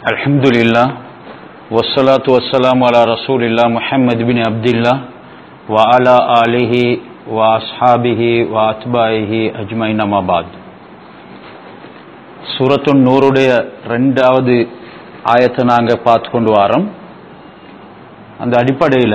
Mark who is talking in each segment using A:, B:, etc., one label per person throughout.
A: الحمد لله والصلاة والسلام على رسول الله محمد بن عبد الله وعلى آله وأصحابه وأتباعه أجمعين ما بعد சூரத்து நூறுடைய ரெண்டாவது ஆயத்தை நாங்கள் பார்த்து கொண்டு வரோம் அந்த அடிப்படையில்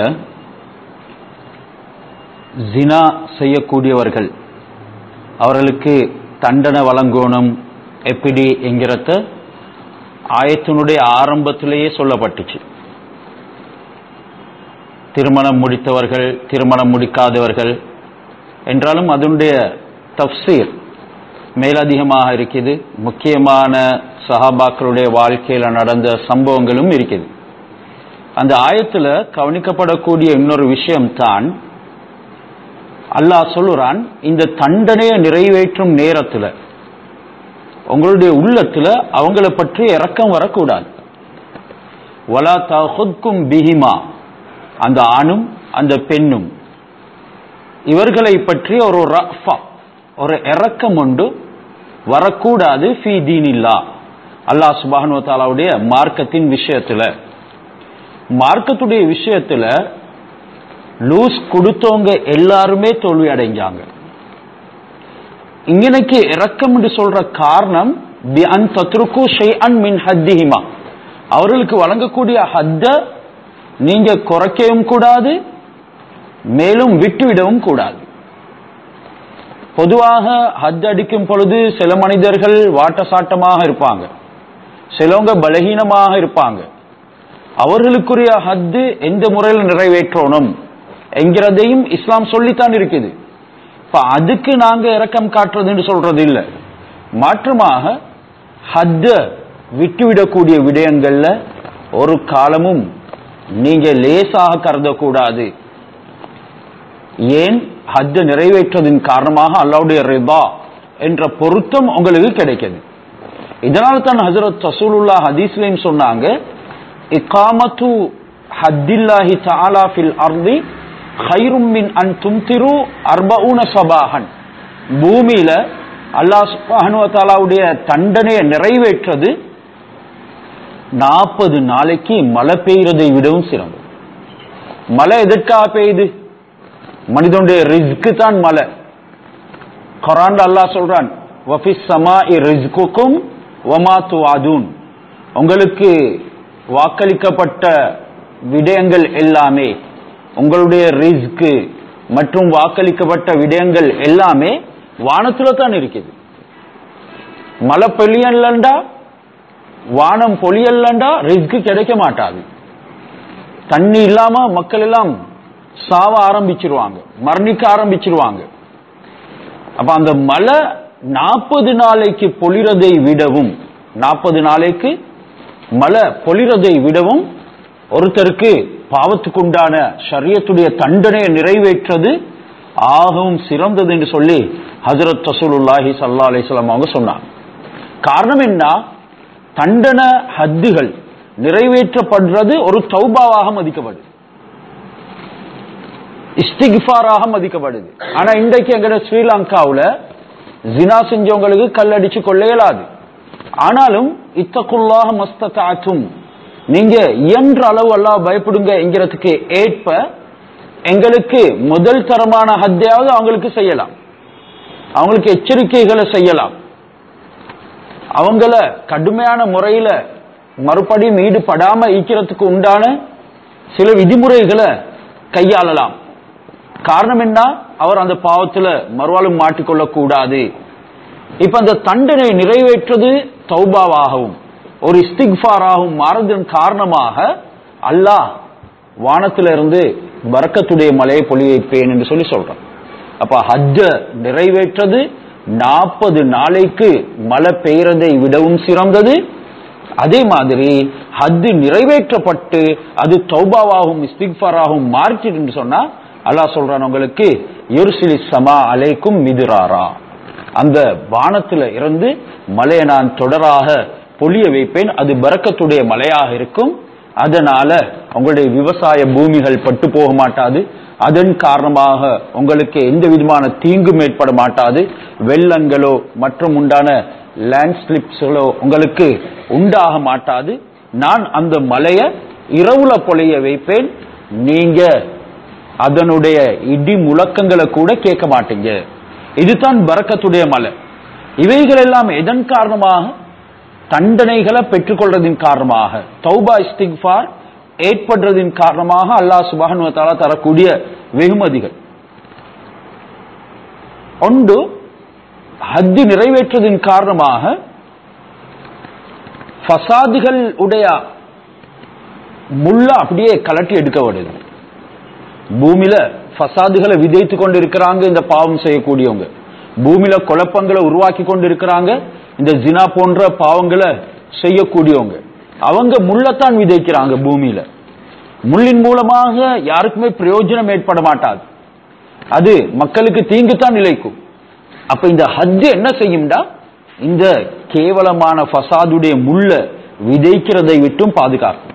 A: ஜினா செய்யக்கூடியவர்கள் அவர்களுக்கு தண்டனை வழங்கணும் எப்படி என்கிறத ஆயத்தினுடைய ஆரம்பத்திலேயே சொல்லப்பட்டுச்சு திருமணம் முடித்தவர்கள் திருமணம் முடிக்காதவர்கள் என்றாலும் அதனுடைய தப்சீர் மேலதிகமாக இருக்குது முக்கியமான சஹாபாக்களுடைய வாழ்க்கையில் நடந்த சம்பவங்களும் இருக்குது அந்த ஆயத்தில் கவனிக்கப்படக்கூடிய இன்னொரு விஷயம்தான் அல்லாஹ் சொல்லுறான் இந்த தண்டனையை நிறைவேற்றும் நேரத்தில் உங்களுடைய உள்ளத்துல அவங்கள பற்றி இறக்கம் வரக்கூடாது வலா தகுக்கும் பிஹிமா அந்த ஆணும் அந்த பெண்ணும் இவர்களை பற்றி ஒரு ரஃபா ஒரு இறக்கம் உண்டு வரக்கூடாது ஃபி தீனில்லா அல்லாஹ் சுபானு தாலாவுடைய மார்க்கத்தின் விஷயத்துல மார்க்கத்துடைய விஷயத்துல லூஸ் கொடுத்தவங்க எல்லாருமே தோல்வி அடைஞ்சாங்க இங்கனைக்கு இறக்கம் என்று சொல்ற காரணம் பி அன் தத்ருக்கு ஷை அன் மின் ஹத்திஹிமா அவர்களுக்கு வழங்கக்கூடிய ஹத்த நீங்க குறைக்கவும் கூடாது மேலும் விட்டுவிடவும் கூடாது பொதுவாக ஹத் அடிக்கும் பொழுது சில மனிதர்கள் வாட்டசாட்டமாக இருப்பாங்க சிலவங்க பலகீனமாக இருப்பாங்க அவர்களுக்குரிய ஹத்து எந்த முறையில் நிறைவேற்றணும் என்கிறதையும் இஸ்லாம் சொல்லித்தான் இருக்குது இப்ப அதுக்கு நாங்க இறக்கம் காட்டுறதுன்னு சொல்றது இல்லை மாற்றமாக ஹத்த விட்டுவிடக்கூடிய விடயங்கள்ல ஒரு காலமும் நீங்க லேசாக கருதக்கூடாது ஏன் ஹத்த நிறைவேற்றதின் காரணமாக அல்லாவுடைய ரிபா என்ற பொருத்தம் உங்களுக்கு கிடைக்குது இதனால தான் ஹசரத் ரசூலுல்லா ஹதீஸ்லையும் சொன்னாங்க இக்காமத்து ஹத்தில்லாஹி தாலா ஃபில் அர்தி ஹைரும் மின் அன் தும்திரு அர்பவுன சபாகன் பூமியில அல்லாஹ் சுபானுவத்தாலாவுடைய தண்டனையை நிறைவேற்றது நாற்பது நாளைக்கு மழை பெய்யறதை விடவும் சிறந்தது மழை எதற்காக பெய்யுது மனிதனுடைய ரிஸ்க்கு தான் மழை கொரான் அல்லாஹ் சொல்றான் வஃபிஸ் சமா ரிஸ்குக்கும் வமாத்து அதூன் உங்களுக்கு வாக்களிக்கப்பட்ட விடயங்கள் எல்லாமே உங்களுடைய ரிஸ்க்கு மற்றும் வாக்களிக்கப்பட்ட விடயங்கள் எல்லாமே வானத்துல தான் இருக்குது மழை பொழியல்லண்டா வானம் பொழியல்லண்டா ரிஸ்க்கு கிடைக்க மாட்டாது தண்ணி இல்லாம மக்கள் எல்லாம் சாவ ஆரம்பிச்சிருவாங்க மரணிக்க ஆரம்பிச்சிருவாங்க அப்ப அந்த மழை நாற்பது நாளைக்கு பொழிறதை விடவும் நாற்பது நாளைக்கு மழை பொழிறதை விடவும் ஒருத்தருக்கு பாவத்துக்கு உண்டான ஷரியத்துடைய தண்டனையை நிறைவேற்றது ஆகவும் சிறந்தது என்று சொல்லி ஹசரத் ரசூலுல்லாஹி சல்லா அலிஸ்லாம் அவங்க சொன்னாங்க காரணம் என்ன தண்டனை ஹத்துகள் நிறைவேற்றப்படுறது ஒரு தௌபாவாக மதிக்கப்படுது இஸ்திகிஃபாராக மதிக்கப்படுது ஆனா இன்றைக்கு எங்கட ஸ்ரீலங்காவில் ஜினா செஞ்சவங்களுக்கு கல்லடிச்சு கொள்ள இயலாது ஆனாலும் இத்தக்குள்ளாக மஸ்தாச்சும் நீங்க இயன்ற அளவு எல்லாம் பயப்படுங்க என்கிறதுக்கு ஏற்ப எங்களுக்கு முதல் தரமான ஹத்தையாவது அவங்களுக்கு செய்யலாம் அவங்களுக்கு எச்சரிக்கைகளை செய்யலாம் அவங்கள கடுமையான முறையில மறுபடியும் ஈடுபடாம ஈக்கிறதுக்கு உண்டான சில விதிமுறைகளை கையாளலாம் காரணம் என்ன அவர் அந்த பாவத்துல மறுவாலும் மாட்டிக்கொள்ள கூடாது இப்ப அந்த தண்டனை நிறைவேற்றது தௌபாவாகவும் ஒரு இஸ்திக்ஃபாராகவும் மாறுதன் காரணமாக அல்லாஹ் வானத்திலிருந்து வரக்கத்துடைய மலையை பொழி வைப்பேன் என்று சொல்லி சொல்றான் அப்ப ஹஜ்ஜ நிறைவேற்றது நாற்பது நாளைக்கு மழை பெய்யறதை விடவும் சிறந்தது அதே மாதிரி ஹஜ் நிறைவேற்றப்பட்டு அது தௌபாவாகவும் இஸ்திக்ஃபாராகவும் மாறிச்சு என்று சொன்னா அல்லாஹ் சொல்றான் உங்களுக்கு யுர்சிலி சமா அலைக்கும் மிதுராரா அந்த வானத்துல இருந்து மலையை நான் தொடராக பொழிய வைப்பேன் அது பறக்கத்துடைய மலையாக இருக்கும் அதனால உங்களுடைய விவசாய பூமிகள் பட்டு போக மாட்டாது அதன் காரணமாக உங்களுக்கு எந்த விதமான தீங்கும் ஏற்பட மாட்டாது வெள்ளங்களோ மற்றும் உண்டான லேண்ட் ஸ்லிப்ஸ்களோ உங்களுக்கு உண்டாக மாட்டாது நான் அந்த மலைய இரவுல பொழிய வைப்பேன் நீங்க அதனுடைய இடி முழக்கங்களை கூட கேட்க மாட்டீங்க இதுதான் பரக்கத்துடைய மலை இவைகள் எல்லாம் எதன் காரணமாக தண்டனைகளை பெற்றுக்கொள்றதின் காரணமாக தௌபா இஸ்திக்ஃபார் ஏற்படுறதின் காரணமாக அல்லாஹ் சுபஹானு தாலா தரக்கூடிய வெகுமதிகள் ஒன்று ஹத்தி நிறைவேற்றதின் காரணமாக ஃபசாதுகள் உடைய முள்ள அப்படியே கலட்டி எடுக்கப்படுது பூமியில ஃபசாதுகளை விதைத்து கொண்டு இருக்கிறாங்க இந்த பாவம் செய்யக்கூடியவங்க பூமியில குழப்பங்களை உருவாக்கி கொண்டு இருக்கிறாங்க இந்த ஜினா போன்ற பாவங்களை செய்யக்கூடியவங்க அவங்க முள்ளத்தான் விதைக்கிறாங்க பூமியில முள்ளின் மூலமாக யாருக்குமே பிரயோஜனம் ஏற்பட மாட்டாது அது மக்களுக்கு தீங்குத்தான் நிலைக்கும் அப்ப இந்த ஹஜ் என்ன செய்யும்டா இந்த கேவலமான ஃபசாதுடைய முள்ள விதைக்கிறதை விட்டும் பாதுகாக்கும்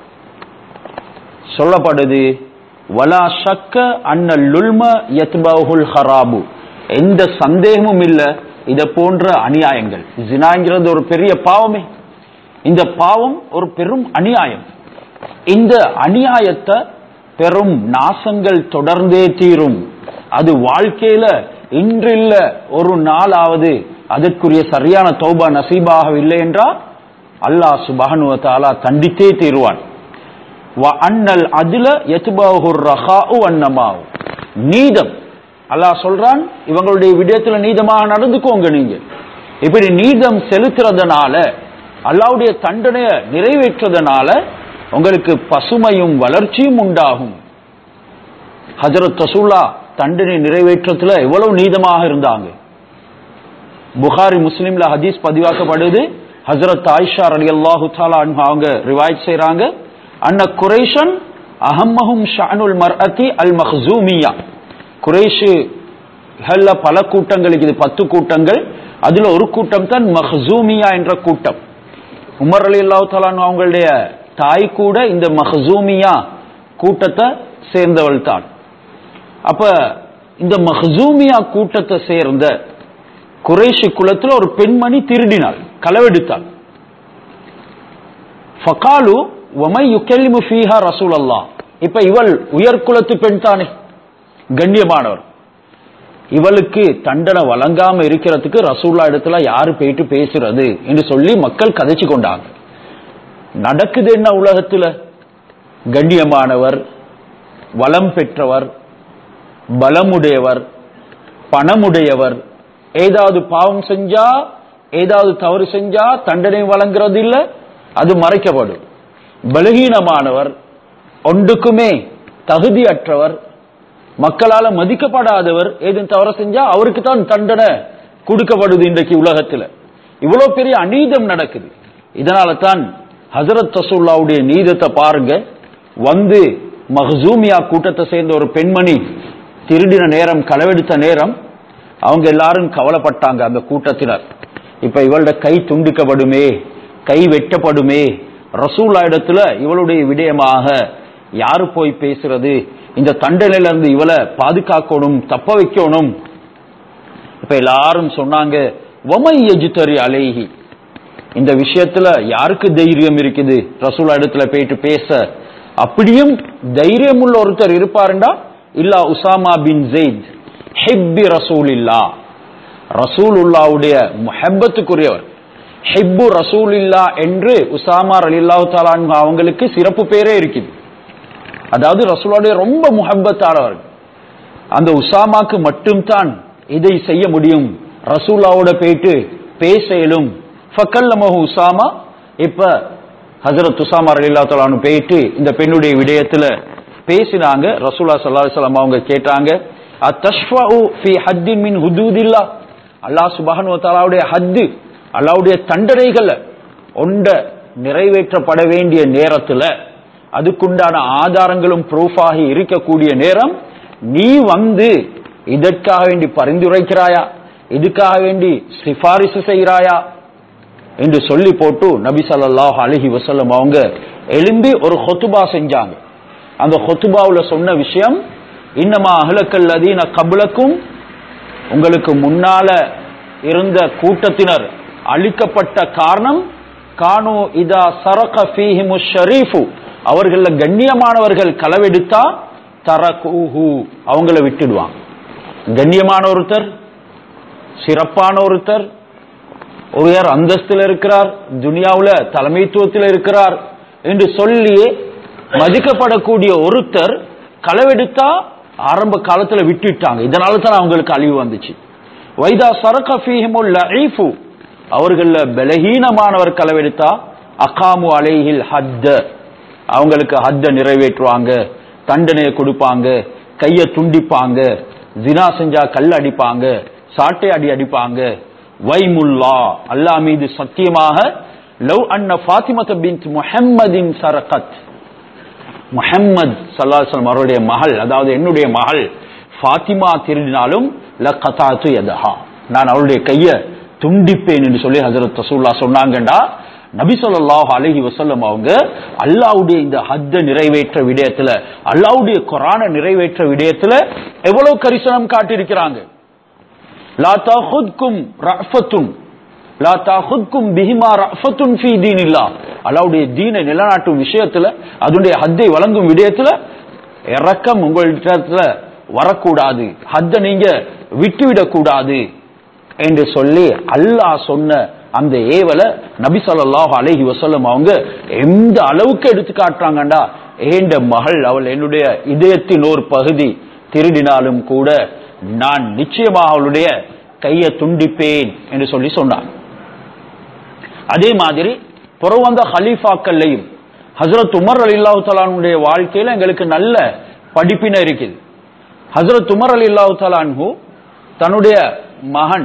A: சொல்லப்படுது வலா ஷக்க அன்னல் லுல்ம யத்பஹுல் ஹராபு எந்த சந்தேகமும் இல்ல இத போன்ற அநியாயங்கள் ஜினாங்கிறது ஒரு பெரிய பாவமே இந்த பாவம் ஒரு பெரும் அநியாயம் இந்த அநியாயத்தை பெரும் நாசங்கள் தொடர்ந்தே தீரும் அது வாழ்க்கையில இன்றில்ல ஒரு நாளாவது அதற்குரிய சரியான தௌபா நசீபாகவில்லை என்றால் அல்லாஹ் சுபஹனுவ தாலா தண்டித்தே தீருவான் அண்ணல் அதுல எத்துபாஹுர் ரஹாஉ அன்னமாவு நீதம் அல்லாஹ் சொல்றான் இவங்களுடைய விடயத்துல நீதமாக நடந்துக்கோங்க நீங்க இப்படி நீதம் செலுத்துறதுனால அல்லாவுடைய தண்டனையை நிறைவேற்றதுனால உங்களுக்கு பசுமையும் வளர்ச்சியும் உண்டாகும் ஹஜரத் தசூல்லா தண்டனை நிறைவேற்றத்துல எவ்வளவு நீதமாக இருந்தாங்க புகாரி முஸ்லிம்ல ஹதீஸ் பதிவாக்கப்படுது ஹசரத் ஆயிஷா அலி அல்லாஹு அவங்க ரிவாய்ட் செய்றாங்க அன்ன குரேஷன் அஹம்மஹும் ஷானுல் மர்அத்தி அல் மஹ்சூமியா குரேஷு பல கூட்டங்களுக்கு இது பத்து கூட்டங்கள் அதுல ஒரு கூட்டம் தான் மஹ்சூமியா என்ற கூட்டம் உமர் அலி அல்லாஹு தாலான் அவங்களுடைய தாய் கூட இந்த மஹ்சூமியா கூட்டத்தை சேர்ந்தவள் தான் அப்ப இந்த மஹ்சூமியா கூட்டத்தை சேர்ந்த குறைஷி குலத்தில் ஒரு பெண்மணி திருடினாள் களவெடுத்தாள் ஃபகாலு ஒமை யுக்கெல்லிமு ஃபீஹா ரசூல் அல்லா இப்ப இவள் உயர்குலத்து பெண் தானே கண்ணியமானவர் இவளுக்கு தண்டனை வழங்காம இருக்கிறதுக்கு ரசூல்லா இடத்துல யாரு போயிட்டு பேசுறது என்று சொல்லி மக்கள் கதைச்சு கொண்டாங்க நடக்குது என்ன உலகத்துல கண்ணியமானவர் வளம் பெற்றவர் பலமுடையவர் பணமுடையவர் ஏதாவது பாவம் செஞ்சா ஏதாவது தவறு செஞ்சா தண்டனை வழங்குறது இல்ல அது மறைக்கப்படும் பலகீனமானவர் ஒன்றுக்குமே தகுதியற்றவர் மக்களால மதிக்கப்படாதவர் ஏதும் தவறு செஞ்சா அவருக்கு தான் தண்டனை கொடுக்கப்படுது இன்றைக்கு உலகத்துல இவ்வளவு பெரிய அநீதம் நடக்குது இதனால தான் ஹசரத் தசூல்லாவுடைய நீதத்தை பாருங்க வந்து மஹசூமியா கூட்டத்தை சேர்ந்த ஒரு பெண்மணி திருடின நேரம் களவெடுத்த நேரம் அவங்க எல்லாரும் கவலைப்பட்டாங்க அந்த கூட்டத்தினர் இப்ப இவளோட கை துண்டிக்கப்படுமே கை வெட்டப்படுமே ரசூலா இடத்துல இவளுடைய விடயமாக யாரு போய் பேசுறது இந்த தண்டனையில இருந்து இவளை பாதுகாக்கணும் தப்ப வைக்கணும் இப்ப எல்லாரும் சொன்னாங்க வமை எஜுத்தரி அலேஹி இந்த விஷயத்துல யாருக்கு தைரியம் இருக்குது ரசூலா இடத்துல போயிட்டு பேச அப்படியும் தைரியம் உள்ள ஒருத்தர் இருப்பாருண்டா இல்லா உசாமா பின் ஜெயித் ஹிப்பி ரசூல் இல்லா ரசூல் உல்லாவுடைய முஹப்பத்துக்குரியவர் ஹிப்பு ரசூல் இல்லா என்று உசாமா அலில்லாஹு தாலான் அவங்களுக்கு சிறப்பு பேரே இருக்குது அதாவது ரசூலுடைய ரொம்ப முஹப்பத்தானவர் அந்த உசாமாக்கு மட்டும்தான் இதை செய்ய முடியும் ரசூலாவோட போயிட்டு பேச இயலும் ஃபக்கல்லமஹு உசாமா இப்ப ஹசரத் உசாமா அலில்லா தலானு போயிட்டு இந்த பெண்ணுடைய விடயத்துல பேசினாங்க ரசூலா சல்லா அலிஸ்லாம் அவங்க கேட்டாங்க அத்தஷ்வஉ ஃபி ஹத்தின் மின் ஹுதூதில்லா அல்லாஹ் சுபஹானு தஆலாவுடைய ஹத்து அல்லாஹ்வுடைய தண்டனைகளை ஒண்ட நிறைவேற்றப்பட வேண்டிய நேரத்துல அதுக்குண்டான ஆதாரங்களும் ப்ரூஃப் ஆகி இருக்கக்கூடிய நேரம் நீ வந்து இதற்காக வேண்டி பரிந்துரைக்கிறாயா இதுக்காக வேண்டி சிபாரிசு செய்கிறாயா என்று சொல்லி போட்டு நபி ஸல்லல்லாஹு அலைஹி வஸல்லம் அவங்க எழும்பி ஒரு ஹொத்துபா செஞ்சாங்க அந்த ஹொத்துபாவுல சொன்ன விஷயம் இன்னமா அஹ்லக்கல் லதீன கபலக்கும் உங்களுக்கு முன்னால இருந்த கூட்டத்தினர் அழிக்கப்பட்ட காரணம் கானு இதா சரக ஃபீஹிமு ஷரீஃபு அவர்கள கண்ணியமானவர்கள் களவெடுத்தா தரகூஹு அவங்கள விட்டுடுவாங்க கண்ணியமான ஒருத்தர் சிறப்பான ஒருத்தர் ஒருவர் அந்தஸ்தில் இருக்கிறார் துனியாவுல தலைமைத்துவத்தில் இருக்கிறார் என்று சொல்லியே மதிக்கப்படக்கூடிய ஒருத்தர் களவெடுத்தா ஆரம்ப காலத்துல விட்டுட்டாங்க இதனால தான் அவங்களுக்கு அழிவு வந்துச்சு வைதா சரக ஃபீஹிமுல் லஈஃபு அவர்கள பலஹீனமானவர் களவெடுத்தா அகாமு அலைஹில் ஹத்த அவங்களுக்கு ஹத்த நிறைவேற்றுவாங்க தண்டனையை கொடுப்பாங்க கைய துண்டிப்பாங்க ஜினா செஞ்சா கல் அடிப்பாங்க சாட்டை அடி அடிப்பாங்க வைமுல்லா அல்லாஹ் மீது சத்தியமாக லவ் அன்ன ஃபாத்திமத பின்த் முஹம்மதின் சரகத் முஹம்மது சல்லாஹம் அவருடைய மகள் அதாவது என்னுடைய மகள் ஃபாத்திமா திருடினாலும் லக்கதாத்து எதஹா நான் அவளுடைய கைய துண்டிப்பேன் என்று சொல்லி ஹசரத் ரசூல்லா சொன்னாங்கண்டா நபி ஸல்லல்லாஹு அலைஹி வஸல்லம் அவங்க அல்லாஹ்வுடைய இந்த ஹத்த நிறைவேற்ற விடயத்துல அல்லாஹ்வுடைய குர்ஆனை நிறைவேற்ற விடயத்துல எவ்வளவு கரிசனம் காட்டியிருக்கிறாங்க லா தஹுத்கும் ரஃபத்துன் லா தஹுத்கும் பிஹிமா ரஃபத்துன் ஃபீ தீனில்லா அல்லாஹ்வுடைய தீனை நிலைநாட்டும் விஷயத்துல அதனுடைய ஹத்தை வழங்கும் விடயத்துல இறக்கம் உங்களிடத்துல வரக்கூடாது ஹத்த நீங்க விட்டுவிடக் கூடாது என்று சொல்லி அல்லாஹ் சொன்ன அந்த ஏவலை நபி ஸல்லல்லாஹு அலைஹி வஸல்லம் அவங்க எந்த அளவுக்கு எடுத்து காட்டுறாங்கண்டா ஏண்ட மகள் அவள் என்னுடைய இதயத்தின் ஒரு பகுதி திருடினாலும் கூட நான் நிச்சயமாக அவளுடைய கையை துண்டிப்பேன் என்று சொல்லி சொன்னார் அதே மாதிரி புறம் வந்த ஹலீஃபாக்கள்லையும் ஹசரத் உமர் அலி அல்லாஹு தலானுடைய வாழ்க்கையில எங்களுக்கு நல்ல படிப்பினை இருக்குது ஹசரத் உமர் அலி அல்லாஹு தலான்ஹு தன்னுடைய மகன்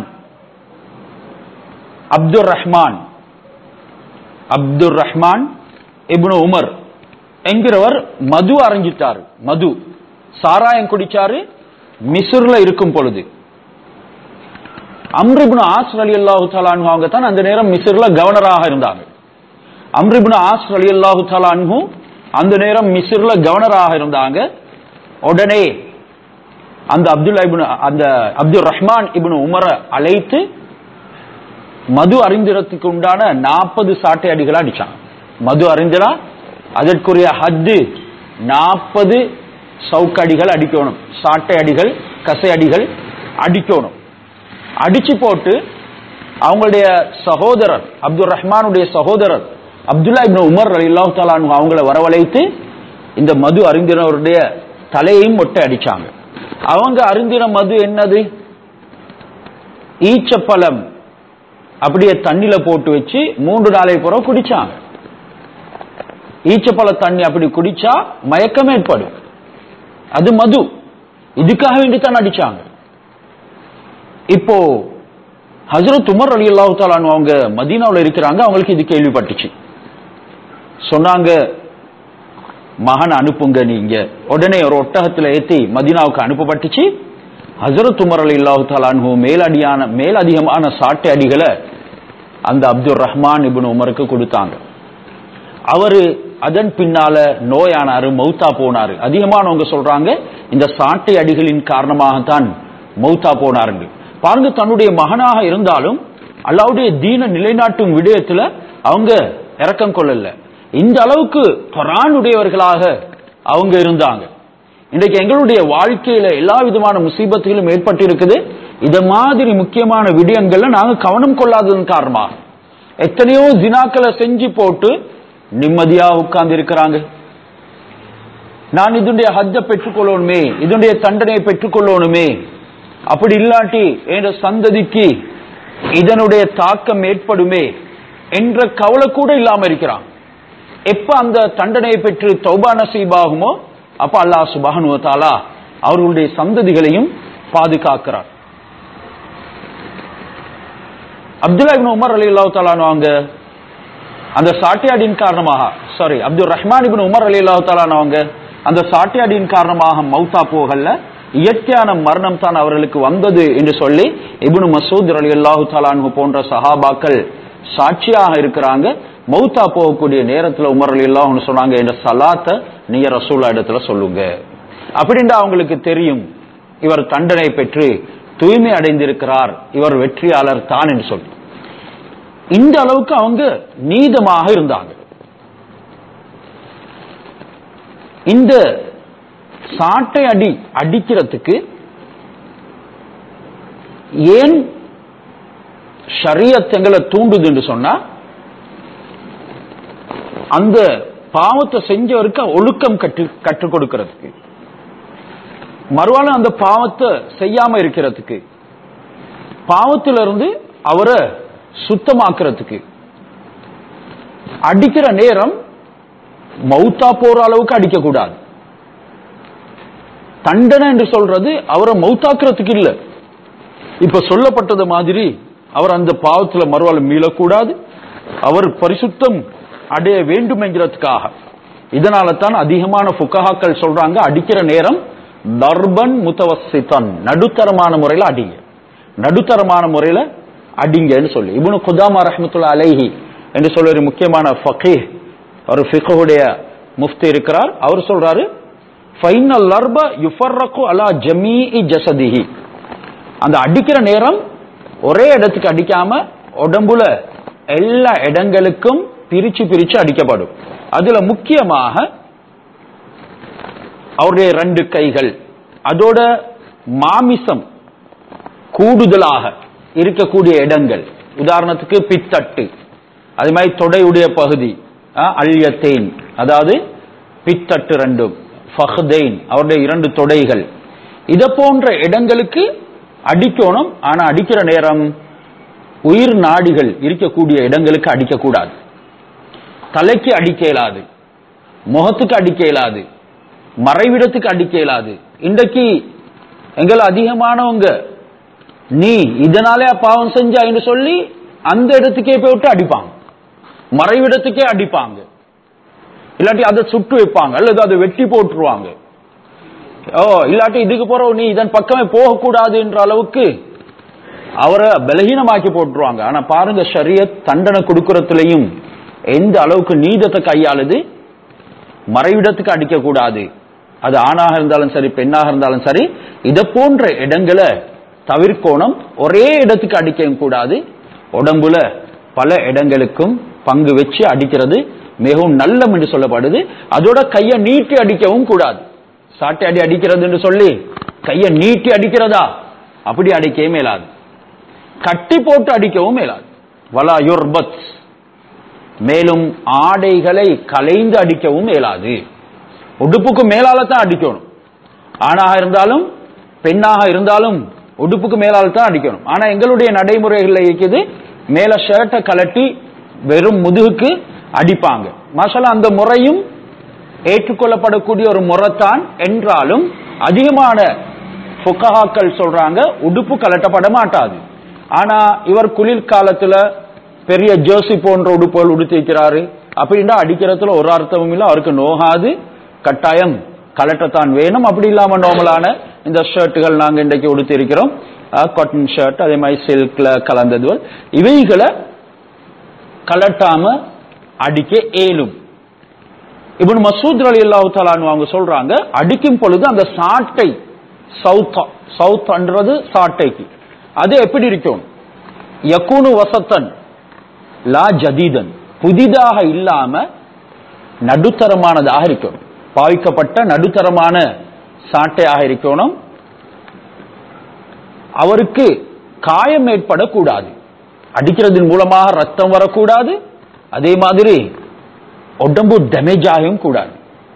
A: Abdur Rahman Abdur Rahman ibn Umar என்கிறவர் மது அரைஞ்சிட்டாரு மது சாராயம் குடிச்சாரு மிஸ்ர்ல இருக்கும் பொழுது அம்ரிபுன் ஆஸ் அலி அல்லாஹு தலான்ஹு அவங்க தான் அந்த நேரம் மிஸ்ர்ல கவர்னராக இருந்தாங்க அம்ரிபுன் ஆஸ் அலி அல்லாஹு தலான்ஹு அந்த நேரம் மிஸ்ர்ல கவர்னராக இருந்தாங்க உடனே அந்த அப்துல்லா இப்னு அந்த அப்துல் ரஹ்மான் இப்னு உமரை அழைத்து மது அறிந்திரத்துக்கு உண்டான நாற்பது சாட்டை அடிகளை அடிச்சான் மது அறிந்திரா அதற்குரிய ஹத்து நாற்பது சவுக்கடிகள் அடிக்கணும் சாட்டை அடிகள் கசை அடிகள் அடிக்கணும் அடிச்சு போட்டு அவங்களுடைய சகோதரர் அப்துல் ரஹ்மானுடைய சகோதரர் அப்துல்லா இப்னு உமர் அலில்லாஹு தாலானு அவங்கள வரவழைத்து இந்த மது அறிந்தினருடைய தலையையும் மொட்டை அடிச்சாங்க அவங்க அறிந்தின மது என்னது ஈச்சப்பழம் அப்படியே தண்ணில போட்டு வச்சு மூன்று நாளை பிறகு குடிச்சாங்க ஈச்சப்பழ தண்ணி அப்படி குடிச்சா மயக்கம் ஏற்படும் அது மது இதுக்காக வேண்டி தான் அடிச்சாங்க இப்போ ஹசரத் உமர் அலி அல்லாஹு தாலானு அவங்க மதீனாவில் இருக்கிறாங்க அவங்களுக்கு இது கேள்விப்பட்டுச்சு சொன்னாங்க மகன் அனுப்புங்க நீங்க உடனே ஒரு ஒட்டகத்துல ஏத்தி மதீனாவுக்கு அனுப்பப்பட்டுச்சு ஹசரத் உமர் அலி அல்லாஹு தாலானு மேலடியான மேலதிகமான சாட்டை அடிகளை அந்த அப்துல் ரஹ்மான் இப்னு உமருக்கு கொடுத்தாங்க அவரு அதன் பின்னால நோயானாரு மௌத்தா போனாரு அதிகமானவங்க சொல்றாங்க இந்த சாட்டை அடிகளின் காரணமாகத்தான் மௌத்தா போனாருங்க பாருங்க தன்னுடைய மகனாக இருந்தாலும் அல்லாவுடைய தீன நிலைநாட்டும் விடயத்துல அவங்க இறக்கம் கொள்ளல இந்த அளவுக்கு குரானுடையவர்களாக அவங்க இருந்தாங்க இன்றைக்கு எங்களுடைய வாழ்க்கையில எல்லா விதமான முசீபத்துகளும் ஏற்பட்டு இருக்குது இத மாதிரி முக்கியமான விடயங்கள்ல நாங்க கவனம் கொள்ளாததன் காரணமாக எத்தனையோ ஜினாக்களை செஞ்சு போட்டு நிம்மதியா உட்கார்ந்து இருக்கிறாங்க நான் இதனுடைய ஹஜ்ஜ பெற்றுக்கொள்ளணுமே இதனுடைய தண்டனையை பெற்றுக்கொள்ளணுமே அப்படி இல்லாட்டி என்ற சந்ததிக்கு இதனுடைய தாக்கம் ஏற்படுமே என்ற கவலை கூட இல்லாம இருக்கிறான் எப்ப அந்த தண்டனையை பெற்று தௌபா நசீபாகுமோ அப்ப அல்லாஹ் சுபஹனு தாலா அவர்களுடைய சந்ததிகளையும் பாதுகாக்கிறார் அப்துல்லா இப்னு உமர் அலி அல்லாஹ் தாலானவங்க அந்த சாட்டியாடின் காரணமாக சாரி அப்துல் ரஹ்மான் இப்னு உமர் அலி அல்லாஹ் தாலானவங்க அந்த சாட்டியாடின் காரணமாக மௌத்தா போகல இயற்கையான மரணம் தான் அவர்களுக்கு வந்தது என்று சொல்லி இப்னு மசூத் அலி அல்லாஹு தாலானு போன்ற சஹாபாக்கள் சாட்சியாக இருக்கிறாங்க மௌத்தா போகக்கூடிய நேரத்துல உமர் அலி அல்லாஹ்னு சொன்னாங்க என்ற சலாத்தை நீங்க ரசூல்லா இடத்துல சொல்லுங்க அப்படின்ட்டு அவங்களுக்கு தெரியும் இவர் தண்டனை பெற்று தூய்மை அடைந்திருக்கிறார் இவர் வெற்றியாளர் தான் என்று சொல்லி இந்த அளவுக்கு அவங்க நீதமாக இருந்தாங்க இந்த சாட்டை அடி அடிக்கிறதுக்கு ஏன் ஷரியத் எங்களை தூண்டுது என்று சொன்னா அந்த பாவத்தை செஞ்சவருக்கு ஒழுக்கம் கற்று கற்றுக் கொடுக்கிறதுக்கு மறுவாலும் அந்த பாவத்தை செய்யாம இருக்கிறதுக்கு பாவத்திலிருந்து அவரை சுத்தமாக்குறதுக்கு அடிக்கிற நேரம் மௌத்தா போற அளவுக்கு அடிக்க கூடாது தண்டனை என்று சொல்றது அவரை மௌத்தாக்குறதுக்கு இல்ல இப்ப சொல்லப்பட்டது மாதிரி அவர் அந்த பாவத்துல மறுவாழ மீளக்கூடாது அவர் பரிசுத்தம் அடைய வேண்டும் என்கிறதுக்காக இதனால தான் அதிகமான புக்கஹாக்கள் சொல்றாங்க அடிக்கிற நேரம் தர்பன் முத்தவசித்தன் நடுத்தரமான முறையில் அடிங்க நடுத்தரமான முறையில் அடிங்கன்னு சொல்லி இவனு குதாமா ரஹமத்துல்லா அலைஹி என்று சொல்ல ஒரு முக்கியமான ஃபகீஹ் ஒரு ஃபிகஹுடைய முஃப்தி இருக்கிறார் அவர் சொல்றாரு ஃபைனல் லர்ப யுஃபர்ரகு அலா ஜமீஇ ஜசதிஹி அந்த அடிக்கிற நேரம் ஒரே இடத்துக்கு அடிக்காம உடம்புல எல்லா இடங்களுக்கும் பிரிச்சு பிரிச்சு அடிக்கப்படும் அதுல முக்கியமாக அவருடைய ரெண்டு கைகள் அதோட மாமிசம் கூடுதலாக இருக்கக்கூடிய இடங்கள் உதாரணத்துக்கு பித்தட்டு அது மாதிரி தொடையுடைய பகுதி அல்யத்தேன் அதாவது பித்தட்டு ரெண்டும் ஃபஹ்தெயின் அவருடைய இரண்டு தொடைகள் இத போன்ற இடங்களுக்கு அடிக்கணும் ஆனா அடிக்கிற நேரம் உயிர் நாடிகள் இருக்கக்கூடிய இடங்களுக்கு அடிக்கக்கூடாது தலைக்கு அடிக்க இயலாது முகத்துக்கு அடிக்க இயலாது மறைவிடத்துக்கு அடிக்க இயலாது இன்றைக்கு எங்கள் அதிகமானவங்க நீ இதனாலே பாவம் செஞ்சா என்று சொல்லி அந்த இடத்துக்கே போய் விட்டு அடிப்பாங்க மறைவிடத்துக்கே அடிப்பாங்க இல்லாட்டி அதை சுட்டு வைப்பாங்க அல்லது அதை வெட்டி போட்டுருவாங்க ஓ இல்லாட்டி இதுக்கு போற நீ இதன் பக்கமே போகக்கூடாது என்ற அளவுக்கு அவரை பலகீனமாக்கி போட்டுருவாங்க ஆனா பாருங்க ஷரியத் தண்டனை கொடுக்கறதுலயும் எந்த அளவுக்கு நீதத்தை கையாளுது மறைவிடத்துக்கு அடிக்க கூடாது அது ஆணாக இருந்தாலும் சரி பெண்ணாக இருந்தாலும் சரி இத போன்ற இடங்களை தவிர்க்கணும் ஒரே இடத்துக்கு அடிக்கவும் கூடாது உடம்புல பல இடங்களுக்கும் பங்கு வச்சு அடிக்கிறது மிகவும் நல்லம் என்று சொல்லப்படுது அதோட கையை நீட்டி அடிக்கவும் கூடாது சாட்டை அடி அடிக்கிறது என்று சொல்லி கையை நீட்டி அடிக்கிறதா அப்படி அடிக்கவே மேலாது கட்டி போட்டு அடிக்கவும் மேலாது வலா யுர்பத் மேலும் ஆடைகளை கலைந்து அடிக்கவும் மேலாது உடுப்புக்கு மேலால தான் அடிக்கணும் ஆணாக இருந்தாலும் பெண்ணாக இருந்தாலும் உடுப்புக்கு மேலால தான் அடிக்கணும் ஆனா எங்களுடைய நடைமுறைகள்ல இருக்குது மேல ஷர்ட்டை கலட்டி வெறும் முதுகுக்கு அடிப்பாங்க மாஷாலா அந்த முறையும் ஏற்றுக்கொள்ளப்படக்கூடிய ஒரு முறைத்தான் என்றாலும் அதிகமான புக்கஹாக்கள் சொல்றாங்க உடுப்பு கலட்டப்பட மாட்டாது ஆனா இவர் குளிர் காலத்துல பெரிய ஜெர்சி போன்ற உடுப்புகள் உடுத்திக்கிறாரு அப்படின்னா அடிக்கிறதுல ஒரு அர்த்தமும் இல்லை அவருக்கு நோகாது கட்டாயம் கலட்டத்தான் வேணும் அப்படி இல்லாம நார்மலான இந்த ஷர்ட்டுகள் நாங்க இன்றைக்கு உடுத்தி இருக்கிறோம் காட்டன் ஷர்ட் அதே மாதிரி சில்க்ல கலந்தது இவைகளை கலட்டாம அடிக்க ஏலும் இவன் மசூத் அலி அல்லாஹு தலான்னு அவங்க சொல்றாங்க அடிக்கும் பொழுது அந்த சாட்டை சவுத் சவுத்ன்றது சாட்டைக்கு அது எப்படி இருக்கும் யக்கூனு வசத்தன் லா ஜதீதன் புதிதாக இல்லாம நடுத்தரமானதாக இருக்கணும் பாவிக்கப்பட்ட நடுத்தரமான சாட்டையாக இருக்கணும் அவருக்கு காயம் ஏற்படக்கூடாது அடிக்கிறதன் மூலமாக ரத்தம் வரக்கூடாது அதே மாதிரி உடம்பு டேமேஜ் ஆகவும் கூடாது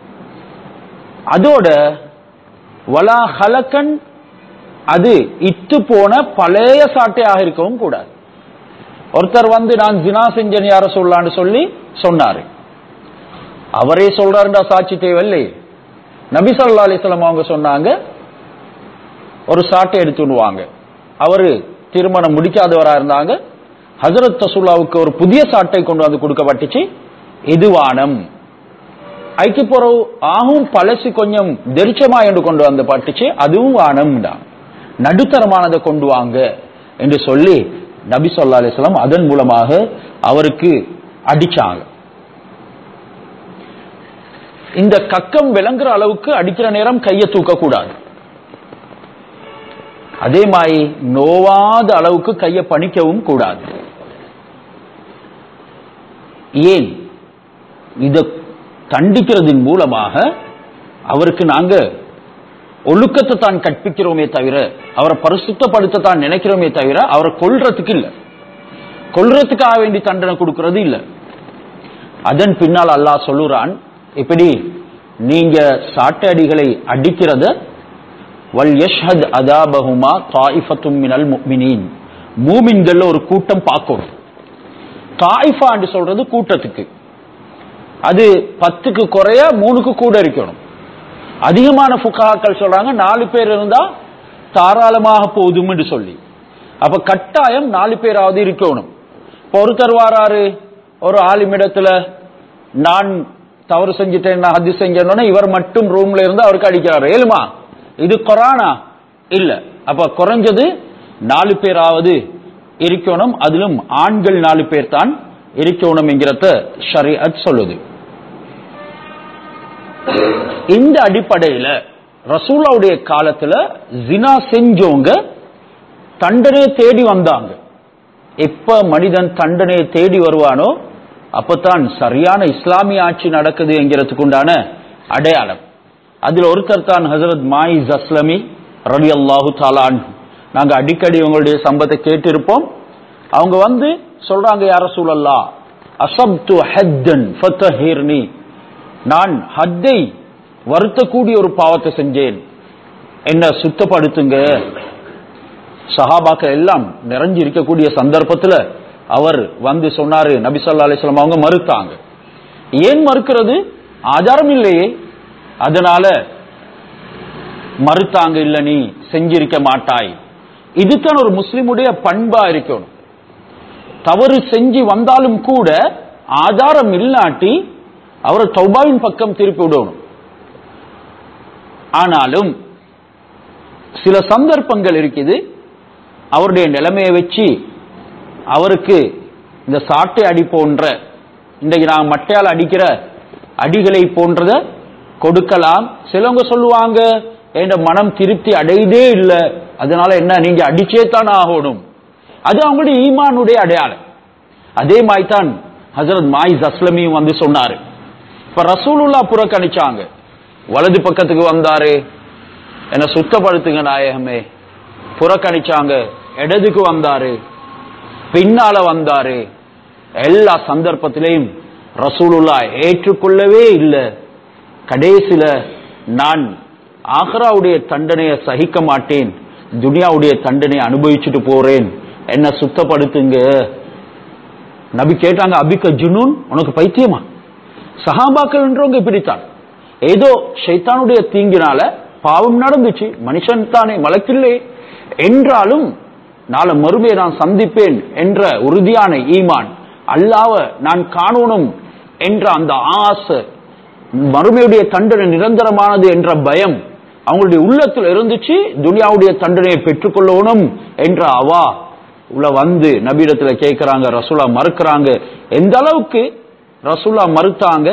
A: அதோட வலா ஹலக்கன் அது இத்து போன பழைய சாட்டையாக இருக்கவும் கூடாது ஒருத்தர் வந்து நான் ஜினா செஞ்சன் யார சொல்லான்னு சொல்லி சொன்னாரு அவரே சொல்றாருண்டா சாட்சி தேவையில்லை நபி சொல்லா அலிஸ்லாம் அவங்க சொன்னாங்க ஒரு சாட்டை எடுத்துடுவாங்க அவரு திருமணம் முடிக்காதவரா இருந்தாங்க ஹசரத் தசுல்லாவுக்கு ஒரு புதிய சாட்டை கொண்டு வந்து கொடுக்கப்பட்டுச்சு இது வானம் ஐக்கு போறவு ஆகும் பழசு கொஞ்சம் தெரிச்சமா என்று கொண்டு வந்து பட்டுச்சு அதுவும் வானம் தான் நடுத்தரமானதை கொண்டு வாங்க என்று சொல்லி நபி சொல்லா அலிஸ்லாம் அதன் மூலமாக அவருக்கு அடிச்சாங்க இந்த கக்கம் விளங்குற அளவுக்கு அடிக்கிற நேரம் கையை தூக்க கூடாது அதே மாதிரி நோவாத அளவுக்கு கையை பணிக்கவும் கூடாது ஏன் இத தண்டிக்கிறதின் மூலமாக அவருக்கு நாங்க ஒழுக்கத்தை தான் கற்பிக்கிறோமே தவிர அவரை பரிசுத்தப்படுத்த தான் நினைக்கிறோமே தவிர அவரை கொல்றதுக்கு இல்ல கொல்றதுக்காக வேண்டி தண்டனை கொடுக்கிறது இல்ல அதன் பின்னால் அல்லாஹ் சொல்லுறான் இப்படி நீங்க சாட்டடிகளை அடிக்கிறத வல் யஷ்ஹத் அதாபஹுமா தாயிஃபத்தும் மினல் முஃமினீன் மூமின்கள்ல ஒரு கூட்டம் பார்க்கணும் தாயிஃபா என்று சொல்றது கூட்டத்துக்கு அது பத்துக்கு குறைய மூணுக்கு கூட இருக்கணும் அதிகமான புகாக்கள் சொல்றாங்க நாலு பேர் இருந்தா தாராளமாக போதும்னு சொல்லி அப்ப கட்டாயம் நாலு பேராவது இருக்கணும் இப்ப ஒருத்தர் வாராரு ஒரு ஆலிமிடத்துல நான் தவறு செஞ்சுட்டேன் நான் அது செஞ்சேன்னு இவர் மட்டும் ரூம்ல இருந்து அவருக்கு அடிக்கிறாரு ஏழுமா இது கொரானா இல்ல அப்ப குறைஞ்சது நாலு பேராவது இருக்கணும் அதிலும் ஆண்கள் நாலு பேர் தான் இருக்கணும் என்கிறத ஷரியத் சொல்லுது இந்த அடிப்படையில ரசூலாவுடைய காலத்துல ஜினா செஞ்சவங்க தண்டனையை தேடி வந்தாங்க எப்ப மனிதன் தண்டனையை தேடி வருவானோ அப்பதான் சரியான இஸ்லாமிய ஆட்சி நடக்குது என்கிறதுக்கு உண்டான அடையாளம் அதுல ஒருத்தர் தான் ஹசரத் மாயிஸ் அஸ்லமி ரலி அல்லாஹு தாலான் நாங்க அடிக்கடி உங்களுடைய சம்பத்தை கேட்டிருப்போம் அவங்க வந்து சொல்றாங்க யார சூழல்லா அசப்து ஹத்தன் ஃபத்தஹிர்னி நான் ஹத்தை வருத்தக்கூடிய ஒரு பாவத்தை செஞ்சேன் என்ன சுத்தப்படுத்துங்க சஹாபாக்கள் எல்லாம் நிறைஞ்சு இருக்கக்கூடிய சந்தர்ப்பத்துல அவர் வந்து சொன்னாரு நபி சொல்லா அலிஸ்லாம் அவங்க மறுத்தாங்க ஏன் மறுக்கிறது ஆதாரம் இல்லையே அதனால மறுத்தாங்க இல்ல நீ செஞ்சிருக்க மாட்டாய் இதுதான் ஒரு முஸ்லிமுடைய பண்பா இருக்கணும் தவறு செஞ்சு வந்தாலும் கூட ஆதாரம் இல்லாட்டி அவரை தௌபாவின் பக்கம் திருப்பி விடணும் ஆனாலும் சில சந்தர்ப்பங்கள் இருக்குது அவருடைய நிலைமையை வச்சு அவருக்கு இந்த சாட்டை அடி போன்ற இன்றைக்கு நான் மட்டையால் அடிக்கிற அடிகளை போன்றத கொடுக்கலாம் சிலவங்க சொல்லுவாங்க என் மனம் திருப்தி அடையதே இல்லை அதனால என்ன நீங்க அடிச்சே தான் ஆகணும் அது அவங்களுடைய ஈமானுடைய அடையாளம் அதே மாதிரி தான் ஹசரத் மாயிஸ் அஸ்லமியும் வந்து சொன்னாரு இப்ப ரசூலுல்லா புறக்கணிச்சாங்க வலது பக்கத்துக்கு வந்தாரு என்ன சுத்தப்படுத்துங்க நாயகமே புறக்கணிச்சாங்க இடதுக்கு வந்தாரு பின்னால வந்தாரு எல்லா சந்தர்ப்பத்திலையும் ரசூலுல்லா ஏற்றுக்கொள்ளவே இல்லை கடைசியில நான் ஆஹ்ராவுடைய தண்டனையை சகிக்க மாட்டேன் துனியாவுடைய தண்டனையை அனுபவிச்சுட்டு போறேன் என்ன சுத்தப்படுத்துங்க நபி கேட்டாங்க அபிக்க ஜுனூன் உனக்கு பைத்தியமா சஹாபாக்கள்ன்றவங்க இப்படித்தான் ஏதோ ஷைத்தானுடைய தீங்கினால பாவம் நடந்துச்சு மனுஷன் தானே மலக்கில்லை என்றாலும் நாளை மறுமையை நான் சந்திப்பேன் என்ற உறுதியான ஈமான் அல்லாவ நான் காணணும் என்ற அந்த ஆசை மறுமையுடைய தண்டனை நிரந்தரமானது என்ற பயம் அவங்களுடைய உள்ளத்தில் இருந்துச்சு துனியாவுடைய தண்டனையை பெற்றுக்கொள்ளணும் என்ற அவா உள்ள வந்து நபீடத்துல கேட்கிறாங்க ரசூலா மறுக்கிறாங்க எந்த அளவுக்கு ரசூலா மறுத்தாங்க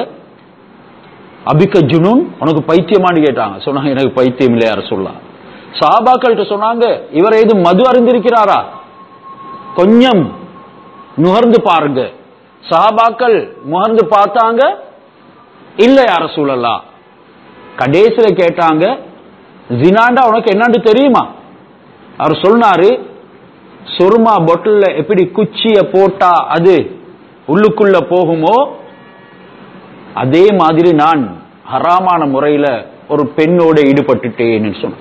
A: அபிக்க ஜுனூன் உனக்கு பைத்தியமான்னு கேட்டாங்க சொன்னாங்க எனக்கு பைத்தியம் இல்லையா ரசூல்லா சாபாக்கள்கிட்ட சொன்னாங்க இவர் ஏது மது அறிந்திருக்கிறாரா கொஞ்சம் நுகர்ந்து பாருங்க சஹாபாக்கள் முகர்ந்து பார்த்தாங்க இல்ல யார சூழலா கடைசியில கேட்டாங்க ஜினாண்டா உனக்கு என்னன்னு தெரியுமா அவர் சொன்னாரு சொருமா பொட்டில்ல எப்படி குச்சிய போட்டா அது உள்ளுக்குள்ள போகுமோ அதே மாதிரி நான் ஹராமான முறையில ஒரு பெண்ணோட ஈடுபட்டுட்டேன்னு சொன்ன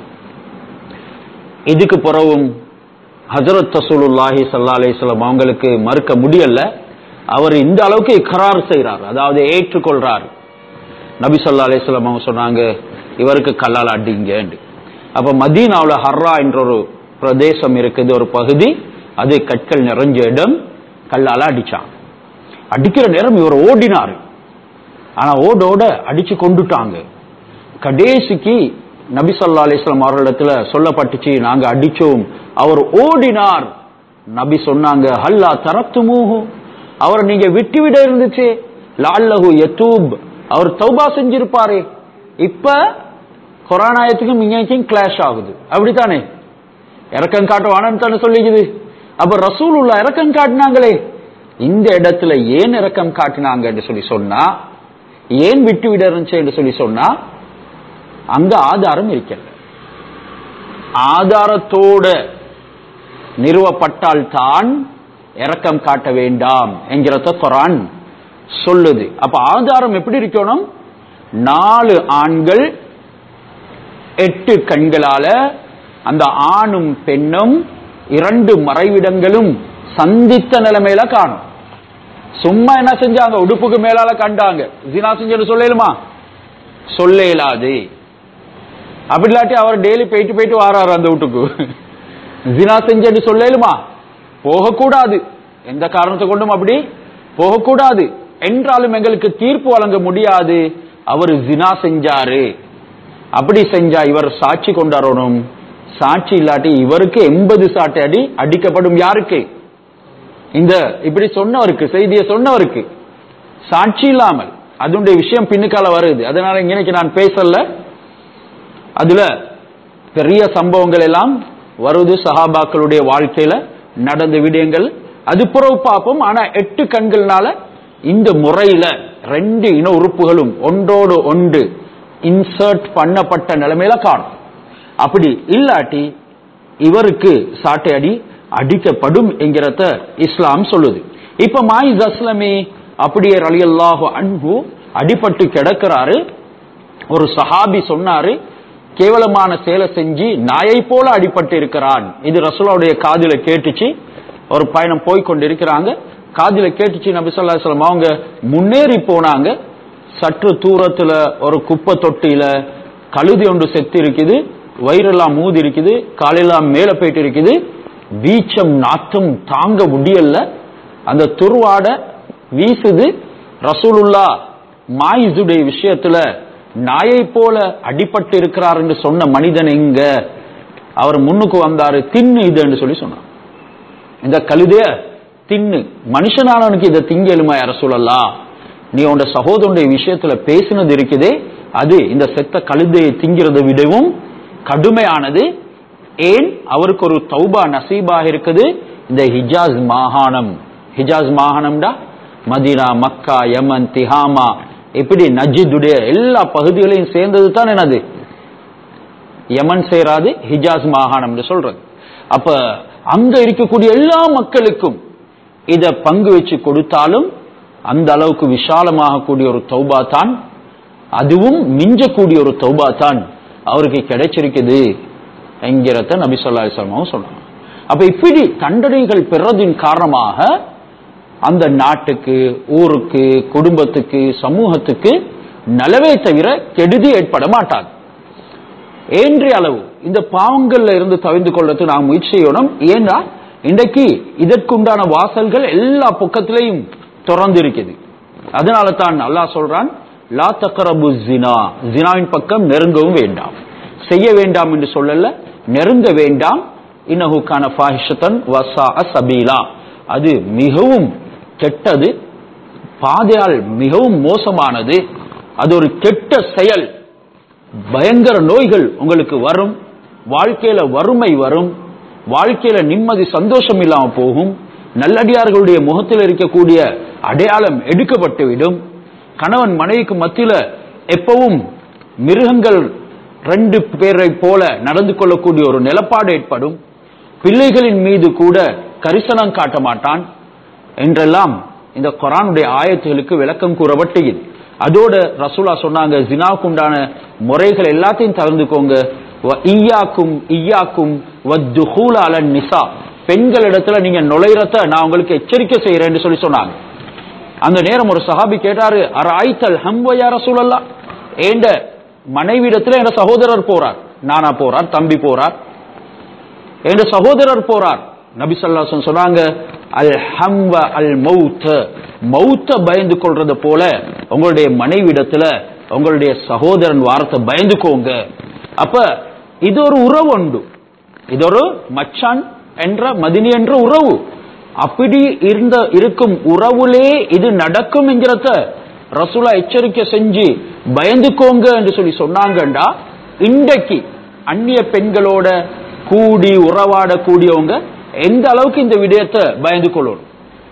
A: இதுக்கு பிறகும் ஹசரத் தசூலுல்லாஹி சல்லா அலிஸ்லாம் அவங்களுக்கு மறுக்க முடியல அவர் இந்த அளவுக்கு இக்கரார் செய்கிறார் அதாவது ஏற்றுக்கொள்றார் நபி சொல்லா அலிஸ்லாம் அவங்க சொன்னாங்க இவருக்கு கல்லால் அடிங்க அப்ப மதீனாவில் ஹர்ரா என்ற ஒரு பிரதேசம் இருக்குது ஒரு பகுதி அது கற்கள் நிறைஞ்ச இடம் கல்லால அடிச்சான் அடிக்கிற நேரம் இவர் ஓடினார் ஆனா ஓடோட அடிச்சு கொண்டுட்டாங்க கடைசிக்கு நபி சொல்லா அலிஸ்லாம் அவர்களிடத்துல சொல்லப்பட்டுச்சு நாங்க அடிச்சோம் அவர் ஓடினார் நபி சொன்னாங்க ஹல்லா தரத்துமூஹு அவர் நீங்க விட்டு விட இருந்துச்சு லால்லஹு யத்தூப் அவர் தௌபா செஞ்சிருப்பாரே இப்ப கொரோனாயத்துக்கும் இங்கேயும் கிளாஷ் ஆகுது அப்படித்தானே இறக்கம் காட்டுவானு தானே சொல்லிக்குது அப்ப ரசூல் உள்ள இறக்கம் காட்டினாங்களே இந்த இடத்துல ஏன் இரக்கம் காட்டினாங்க என்று சொல்லி சொன்னா ஏன் விட்டு விட இருந்துச்சு என்று சொல்லி சொன்னா அங்க ஆதாரம் இருக்கல ஆதாரத்தோட நிறுவப்பட்டால் தான் இரக்கம் காட்ட வேண்டாம் என்கிறத குரான் சொல்லுது அப்ப ஆதாரம் எப்படி இருக்கணும் நாலு ஆண்கள் எட்டு கண்களால அந்த ஆணும் பெண்ணும் இரண்டு மறைவிடங்களும் சந்தித்த நிலைமையில காணும் சும்மா என்ன செஞ்சாங்க உடுப்புக்கு மேலால கண்டாங்க ஜினா செஞ்சு சொல்லலுமா சொல்ல இயலாது அப்படி இல்லாட்டி அவர் டெய்லி போயிட்டு போயிட்டு வாராரு அந்த வீட்டுக்கு ஜினா செஞ்சு சொல்லலுமா போகக்கூடாது எந்த காரணத்தை கொண்டும் அப்படி போகக்கூடாது என்றாலும் எங்களுக்கு தீர்ப்பு வழங்க முடியாது அவர் ஜினா செஞ்சாரு அப்படி செஞ்சா இவர் சாட்சி கொண்டாடணும் சாட்சி இல்லாட்டி இவருக்கு எண்பது சாட்டை அடி அடிக்கப்படும் யாருக்கு இந்த இப்படி சொன்னவருக்கு செய்தியை சொன்னவருக்கு சாட்சி இல்லாமல் அதனுடைய விஷயம் பின்னுக்கால வருது அதனால இன்னைக்கு நான் பேசல அதுல பெரிய சம்பவங்கள் எல்லாம் வருது சஹாபாக்களுடைய வாழ்க்கையில நடந்த விடயங்கள் அது புறவு பார்ப்போம் ஆனா எட்டு கண்கள்னால இந்த முறையில ரெண்டு இன உறுப்புகளும் ஒன்றோடு ஒன்று இன்சர்ட் பண்ணப்பட்ட நிலைமையில காணும் அப்படி இல்லாட்டி இவருக்கு சாட்டை அடி அடிக்கப்படும் என்கிறத இஸ்லாம் சொல்லுது இப்ப மாயிஸ் அஸ்லமி அப்படியே ரலியல்லாஹு அன்பு அடிபட்டு கிடக்கிறாரு ஒரு சஹாபி சொன்னாரு கேவலமான சேலை செஞ்சு நாயை போல அடிபட்டு இருக்கிறான் இது ரசூலாவுடைய காதில கேட்டுச்சு ஒரு பயணம் போய் கொண்டிருக்கிறாங்க காதில கேட்டுச்சு நபி சொல்லா சொல்லம் அவங்க முன்னேறி போனாங்க சற்று தூரத்துல ஒரு குப்பை தொட்டியில கழுதி ஒன்று செத்து இருக்குது வயிறெல்லாம் மூதி இருக்குது காலெல்லாம் மேல போயிட்டு இருக்குது வீச்சம் நாத்தம் தாங்க முடியல அந்த துருவாட வீசுது ரசூலுல்லா மாயிசுடைய விஷயத்துல நாயை போல அடிபட்டு இருக்கிறார் என்று சொன்ன மனிதன் எங்க அவர் முன்னுக்கு வந்தாரு தின்னு இதுன்னு சொல்லி சொன்னார் இந்த கழுதைய தின்னு மனுஷனானவனுக்கு இதை திங்கலுமா யார சொல்லலாம் நீ உன் சகோதரனுடைய விஷயத்துல பேசினது இருக்குதே அது இந்த செத்த கழுதையை திங்கிறதை விடவும் கடுமையானது ஏன் அவருக்கு ஒரு தௌபா நசீபாக இருக்குது இந்த ஹிஜாஸ் மாகாணம் ஹிஜாஸ் மாகாணம்டா மதீனா மக்கா யமன் திஹாமா இப்படி நஜிதுடைய எல்லா பகுதிகளையும் சேர்ந்தது தான் என்னது யமன் சேராது ஹிஜாஸ் மாகாணம் சொல்றது அப்ப அங்க இருக்கக்கூடிய எல்லா மக்களுக்கும் இத பங்கு வச்சு கொடுத்தாலும் அந்த அளவுக்கு விஷாலமாக கூடிய ஒரு தௌபா தான் அதுவும் மிஞ்சக்கூடிய ஒரு தௌபா தான் அவருக்கு கிடைச்சிருக்குது என்கிறத நபி சொல்லா இஸ்லாமாவும் சொன்னாங்க அப்ப இப்படி தண்டனைகள் பெறதின் காரணமாக அந்த நாட்டுக்கு ஊருக்கு குடும்பத்துக்கு சமூகத்துக்கு நலவே தவிர கெடுதி ஏற்பட மாட்டாது ஏன்றிய அளவு இந்த பாவங்கள்ல இருந்து தவிர்த்து கொள்றது நாம் முயற்சி செய்யணும் ஏன்னா இன்றைக்கு இதற்குண்டான வாசல்கள் எல்லா பக்கத்திலையும் திறந்து இருக்குது அதனால தான் அல்லாஹ் சொல்றான் லா தக்கரபு ஜினா ஜினாவின் பக்கம் நெருங்கவும் வேண்டாம் செய்ய வேண்டாம் என்று சொல்லல நெருங்க வேண்டாம் இன்னஹு கான ஃபாஹிஷத்தன் வசா சபீலா அது மிகவும் கெட்டது பாதையால் மிகவும் மோசமானது அது ஒரு கெட்ட செயல் பயங்கர நோய்கள் உங்களுக்கு வரும் வாழ்க்கையில வறுமை வரும் வாழ்க்கையில நிம்மதி சந்தோஷம் இல்லாம போகும் நல்லடியார்களுடைய முகத்தில் இருக்கக்கூடிய அடையாளம் எடுக்கப்பட்டுவிடும் கணவன் மனைவிக்கு மத்தியில எப்பவும் மிருகங்கள் ரெண்டு பேரை போல நடந்து கொள்ளக்கூடிய ஒரு நிலப்பாடு ஏற்படும் பிள்ளைகளின் மீது கூட கரிசனம் காட்ட மாட்டான் என்றெல்லாம் இந்த குரானுடைய ஆயத்துகளுக்கு விளக்கம் கூறப்பட்டுகிறது அதோட ரசூலா சொன்னாங்க ஜினாவுக்கு உண்டான முறைகள் எல்லாத்தையும் தகுந்துக்கோங்க ஈயாக்கும் ஈயாக்கும் வத்துஹூல அலன் நிசா பெண்களிடத்துல நீங்க நுழைறத நான் உங்களுக்கு எச்சரிக்கை செய்யறேன்னு சொல்லி சொன்னாங்க அந்த நேரம் ஒரு சஹாபி கேட்டாரு அர் ஆய்த்தல் ஹம்வயா ரசூலல்லா ஏண்ட மனைவிடத்துல என் சகோதரர் போறார் நானா போறார் தம்பி போறார் என் சகோதரர் போறார் நபி சொல்லாசன் சொன்னாங்க அல் ஹம்வ அல் மௌத்த மௌத்த பயந்து கொள்றது போல உங்களுடைய மனைவிடத்துல உங்களுடைய சகோதரன் வாரத்தை பயந்துக்கோங்க அப்ப இது ஒரு உறவு உண்டு இது ஒரு மச்சான் என்ற மதினி என்ற உறவு அப்படி இருந்த இருக்கும் உறவுலே இது நடக்கும் என்கிறத ரசூலா எச்சரிக்கை செஞ்சு பயந்துக்கோங்க என்று சொல்லி சொன்னாங்கண்டா இன்றைக்கு அந்நிய பெண்களோட கூடி உறவாட கூடியவங்க எந்த அளவுக்கு இந்த விடயத்தை பயந்து கொள்ளணும்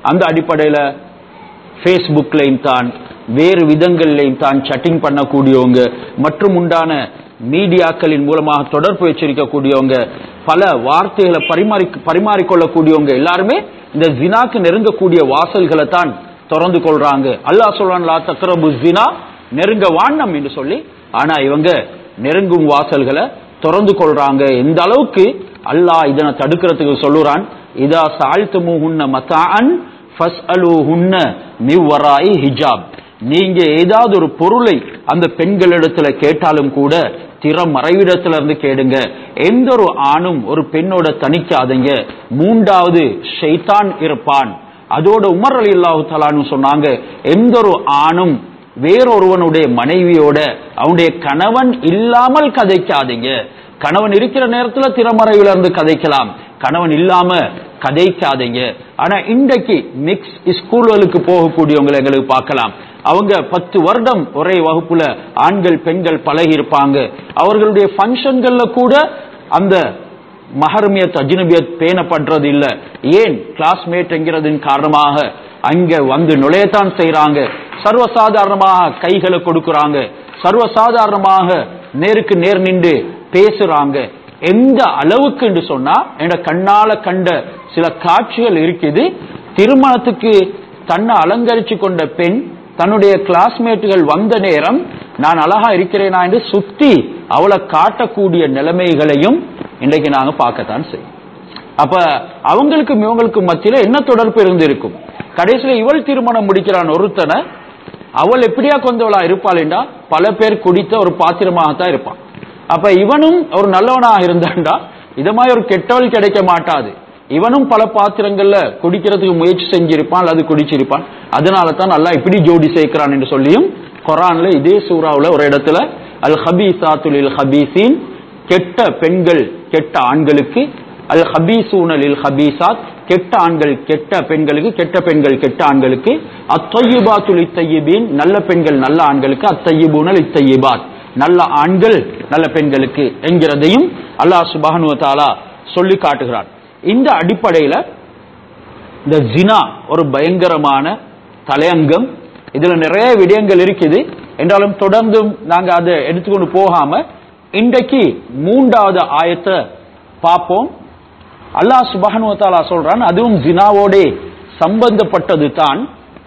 A: அந்த அடிப்படையில ஃபேஸ்புக்லையும் தான் வேறு விதங்கள்லையும் தான் சட்டிங் பண்ணக்கூடியவங்க மற்றும் உண்டான மீடியாக்களின் மூலமாக தொடர்பு வச்சிருக்கக்கூடியவங்க பல வார்த்தைகளை பரிமாறி பரிமாறிக்கொள்ளக்கூடியவங்க எல்லாருமே இந்த ஜினாக்கு நெருங்கக்கூடிய வாசல்களை தான் திறந்து கொள்றாங்க அல்லாஹ் சொல்றான் லா தக்ரபு ஜினா நெருங்க வாண்ணம் என்று சொல்லி ஆனா இவங்க நெருங்கும் வாசல்களை திறந்து கொள்றாங்க எந்த அளவுக்கு அல்லாஹ் இதனை தடுக்கிறதுக்கு சொல்லுறான் இதா சாழ்த்துமுஹுன்ன மத்தான் ஃபஸ்அலுஹுன்ன மிவ்வராயி ஹிஜாப் நீங்க ஏதாவது ஒரு பொருளை அந்த பெண்களிடத்துல கேட்டாலும் கூட திற மறைவிடத்துல இருந்து கேடுங்க எந்த ஒரு ஆணும் ஒரு பெண்ணோட தணிக்காதீங்க மூன்றாவது ஷைத்தான் இருப்பான் அதோட உமர் அலி அல்லாஹு தலான்னு சொன்னாங்க எந்த ஒரு ஆணும் வேறொருவனுடைய மனைவியோட அவனுடைய கணவன் இல்லாமல் கதைக்காதீங்க கணவன் இருக்கிற நேரத்துல திறமறைவில இருந்து கதைக்கலாம் கணவன் இல்லாம கதைக்காதீங்க ஆனா இன்றைக்கு மிக்ஸ் ஸ்கூல்களுக்கு போகக்கூடியவங்களை எங்களுக்கு பார்க்கலாம் அவங்க பத்து வருடம் ஒரே வகுப்புல ஆண்கள் பெண்கள் பழகி இருப்பாங்க அவர்களுடைய ஃபங்க்ஷன்கள்ல கூட அந்த மஹர்மியத் அஜ்னபியத் பேணப்படுறது இல்ல ஏன் கிளாஸ்மேட் என்கிறதின் காரணமாக அங்க வந்து நுழையத்தான் செய்யறாங்க சர்வசாதாரணமாக கைகளை கொடுக்கறாங்க சர்வசாதாரணமாக நேருக்கு நேர் நின்று பேசுறாங்க எந்த அளவுக்கு என்று சொன்னா என கண்ணால கண்ட சில காட்சிகள் இருக்குது திருமணத்துக்கு தன்னை அலங்கரிச்சு கொண்ட பெண் தன்னுடைய கிளாஸ்மேட்டுகள் வந்த நேரம் நான் அழகா இருக்கிறேனா என்று சுத்தி அவளை காட்டக்கூடிய நிலைமைகளையும் இன்றைக்கு நாங்க பார்க்கத்தான் செய்யும் அப்ப அவங்களுக்கும் இவங்களுக்கும் மத்தியில என்ன தொடர்பு இருந்திருக்கும் கடைசியில இவள் திருமணம் முடிக்கிறான் ஒருத்தனை அவள் எப்படியா கொண்டவளா இருப்பாளேண்டா பல பேர் குடித்த ஒரு பாத்திரமாகத்தான் இருப்பான் அப்ப இவனும் ஒரு நல்லவனாக இருந்தான்டா இத மாதிரி ஒரு கெட்டவள் கிடைக்க மாட்டாது இவனும் பல பாத்திரங்கள்ல குடிக்கிறதுக்கு முயற்சி செஞ்சிருப்பான் அல்லது குடிச்சிருப்பான் அதனால தான் நல்லா இப்படி ஜோடி சேர்க்கிறான் என்று சொல்லியும் குரான்ல இதே சூறாவுல ஒரு இடத்துல அல் ஹபீசாத்துலில் ஹபீசின் கெட்ட பெண்கள் கெட்ட ஆண்களுக்கு அல் ஹபீசூனலில் ஹபீசாத் கெட்ட ஆண்கள் கெட்ட பெண்களுக்கு கெட்ட பெண்கள் கெட்ட ஆண்களுக்கு அத்தொய்யுபாத்துல் இத்தையிபீன் நல்ல பெண்கள் நல்ல ஆண்களுக்கு அத்தையிபூனல் இத்தையிபாத் நல்ல ஆண்கள் நல்ல பெண்களுக்கு என்கிறதையும் அல்லாஹ் சுபஹனு தாலா சொல்லி காட்டுகிறான் இந்த அடிப்படையில இந்த ஜினா ஒரு பயங்கரமான தலையங்கம் இதுல நிறைய விடயங்கள் இருக்குது என்றாலும் தொடர்ந்தும் நாங்க அதை எடுத்துக்கொண்டு போகாம இன்றைக்கு மூன்றாவது ஆயத்தை பார்ப்போம் அல்லாஹ் சுபஹனு தாலா சொல்றான் அதுவும் ஜினாவோட சம்பந்தப்பட்டது தான்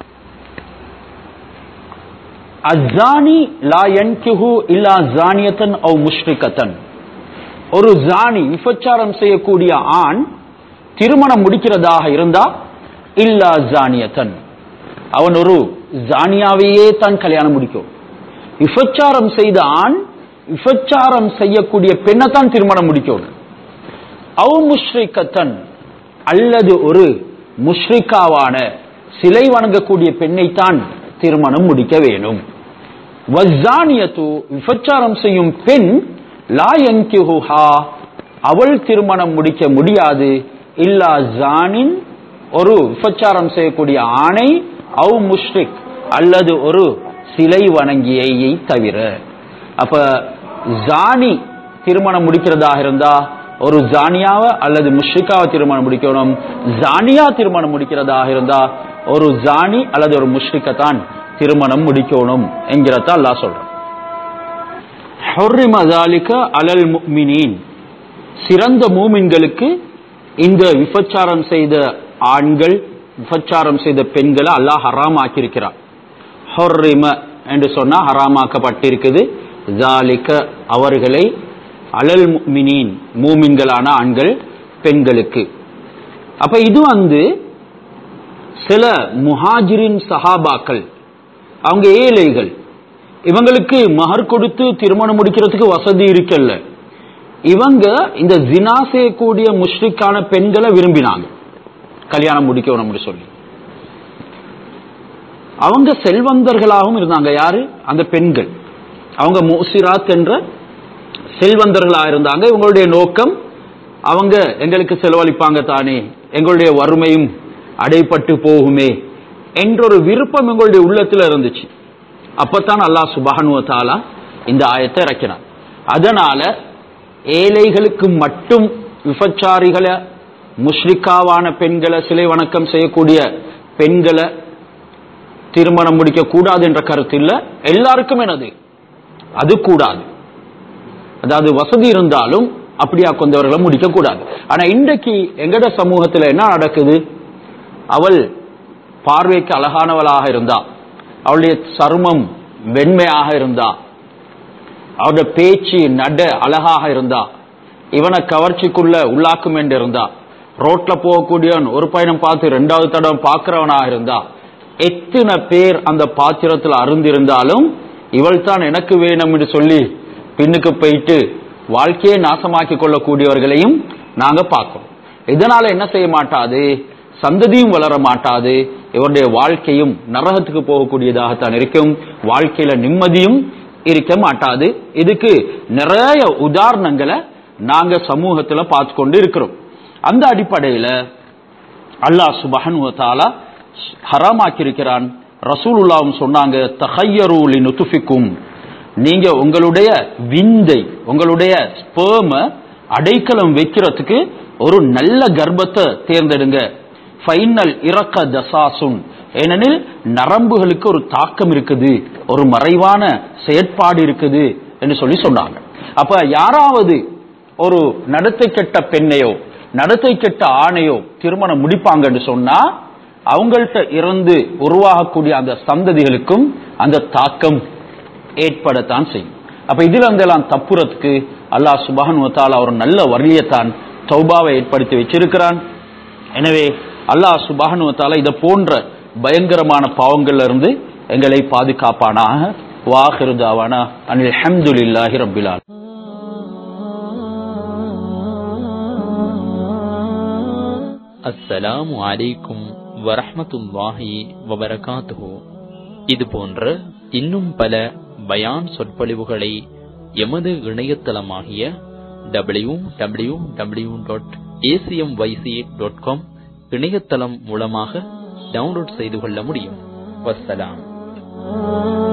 A: அஜானி லா யன்கிஹு இல்லா ஜானியத்தன் அவ் முஷ்ரிகத்தன் ஒரு ஜானி விபச்சாரம் செய்யக்கூடிய ஆண் திருமணம் முடிக்கிறதாக இருந்தா இல்லா ஜானியத்தன் அவன் ஒரு ஜானியாவையே தான் கல்யாணம் முடிக்கும் விபச்சாரம் செய்த ஆண் விபச்சாரம் செய்யக்கூடிய பெண்ணை தான் திருமணம் முடிக்கணும் அவ் முஷ்ரிகத்தன் அல்லது ஒரு முஷ்ரிகாவான சிலை வணங்கக்கூடிய பெண்ணைத்தான் திருமணம் முடிக்க வேணும் வஜானியத்து விபச்சாரம் செய்யும் பெண் லா யன்கிஹுஹா அவள் திருமணம் முடிக்க முடியாது இல்லா ஜானின் ஒரு விபச்சாரம் செய்யக்கூடிய ஆணை அவ் முஷ்ரிக் அல்லது ஒரு சிலை வணங்கியை தவிர அப்ப ஜானி திருமணம் முடிக்கிறதாக இருந்தா ஒரு ஜானியாவ அல்லது முஷ்ரிக்காவை திருமணம் முடிக்கணும் ஜானியா திருமணம் முடிக்கிறதாக இருந்தா ஒரு ஜானி அல்லது ஒரு முஷ்ரிக்கத்தான் திருமணம் முடிக்கணும் என்கிறத அல்லாஹ் சொல்றான் ஹுர்ரிம ذَلِكَ அலல் முஃமினீன் சிறந்த மூமின்களுக்கு இந்த விபச்சாரம் செய்த ஆண்கள் விபச்சாரம் செய்த பெண்களை அல்லாஹ் ஹராம் ஆக்கியிருக்கிறார் ஹொர்ரிம என்று சொன்னா ஹராமாக்கப்பட்டிருக்குது ஜாலிக்க அவர்களை அலல் முஃமினீன் மூமின்களான ஆண்கள் பெண்களுக்கு அப்ப இது வந்து சில முஹாஜிரின் சஹாபாக்கள் அவங்க ஏழைகள் இவங்களுக்கு மகர் கொடுத்து திருமணம் முடிக்கிறதுக்கு வசதி இருக்கல்ல இவங்க இந்த ஜினா செய்யக்கூடிய முஷ்ரிக்கான பெண்களை விரும்பினாங்க கல்யாணம் முடிக்கணும் சொல்லி அவங்க செல்வந்தர்களாகவும் இருந்தாங்க யாரு அந்த பெண்கள் அவங்க மோசிராத் என்ற செல்வந்தர்களா இருந்தாங்க இவங்களுடைய நோக்கம் அவங்க எங்களுக்கு செலவழிப்பாங்க தானே எங்களுடைய வறுமையும் அடைப்பட்டு போகுமே என்றொரு விருப்பம் எங்களுடைய உள்ளத்துல இருந்துச்சு அப்பத்தான் அல்லாஹ் சுபஹானுவ தாலா இந்த ஆயத்தை இறக்கினார் அதனால ஏழைகளுக்கு மட்டும் விபச்சாரிகளை முஷ்ரிக்காவான பெண்களை சிலை வணக்கம் செய்யக்கூடிய பெண்களை திருமணம் முடிக்க கூடாது என்ற கருத்து இல்ல எல்லாருக்கும் என்னது அது கூடாது அதாவது வசதி இருந்தாலும் அப்படியா கொண்டவர்களை முடிக்க கூடாது ஆனா இன்றைக்கு எங்கட சமூகத்துல என்ன நடக்குது அவள் பார்வைக்கு அழகானவளாக இருந்தா அவளுடைய சருமம் வெண்மையாக இருந்தா அவருடைய பேச்சு நட அழகாக இருந்தா இவனை கவர்ச்சிக்குள்ள உள்ளாக்கும் என்று இருந்தா ரோட்ல போகக்கூடியவன் ஒரு பயணம் பார்த்து ரெண்டாவது தடவை பார்க்கிறவனாக இருந்தா எத்தனை பேர் அந்த பாத்திரத்தில் அருந்திருந்தாலும் இவள் தான் எனக்கு வேணும் என்று சொல்லி பின்னுக்கு போயிட்டு வாழ்க்கையை நாசமாக்கி கொள்ளக்கூடியவர்களையும் நாங்க பார்க்கிறோம் இதனால என்ன செய்ய மாட்டாது சந்ததியும் வளர மாட்டாது இவருடைய வாழ்க்கையும் நரகத்துக்கு போகக்கூடியதாகத்தான் இருக்கும் வாழ்க்கையில நிம்மதியும் இருக்க மாட்டாது இதுக்கு நிறைய உதாரணங்களை நாங்க சமூகத்துல பார்த்து கொண்டு இருக்கிறோம் அந்த அடிப்படையில அல்லாஹ் சுபஹனு தாலா ஹராமாக்கி இருக்கிறான் ரசூலுல்லாவும் சொன்னாங்க தஹையரூலி நுத்துஃபிக்கும் நீங்க உங்களுடைய விந்தை உங்களுடைய ஸ்பேம அடைக்கலம் வைக்கிறதுக்கு ஒரு நல்ல கர்ப்பத்தை தேர்ந்தெடுங்க ஃபைனல் இறக்க தசாசுன் ஏனெனில் நரம்புகளுக்கு ஒரு தாக்கம் இருக்குது ஒரு மறைவான செயற்பாடு இருக்குது என்று சொல்லி சொன்னாங்க அப்ப யாராவது ஒரு நடத்தை கெட்ட பெண்ணையோ நடத்தை கெட்ட ஆணையோ திருமணம் முடிப்பாங்கன்னு சொன்னா அவங்கள்ட்ட இருந்து உருவாகக்கூடிய அந்த சந்ததிகளுக்கும் அந்த தாக்கம் ஏற்படத்தான் செய்யும் அப்ப இதுல இருந்தெல்லாம் தப்புறதுக்கு அல்லாஹ் சுபஹன் வத்தாலா ஒரு நல்ல வரியத்தான் தௌபாவை ஏற்படுத்தி வச்சிருக்கிறான் எனவே அல்லாஹ் சுபஹன் வத்தாலா இதை போன்ற பயங்கரமான பாவங்கள்ல இருந்து எங்களை பாதுகாப்பானாக வாஹிருதாவானா அனில் ஹம்துலில்லாஹி ரப்பில் ஆலமீன்
B: அஸ்ஸலாமு அலைக்கும் வரஹ்மத்துல்லாஹி வபரகாத்துஹு இது போன்ற இன்னும் பல பயான் சொற்பொழிவுகளை எமது இணையதளமாகிய W W W dot ACM YC dot com இணையதளம் மூலமாக டவுன்லோட் செய்து கொள்ள முடியும் வஸ்ஸலாம்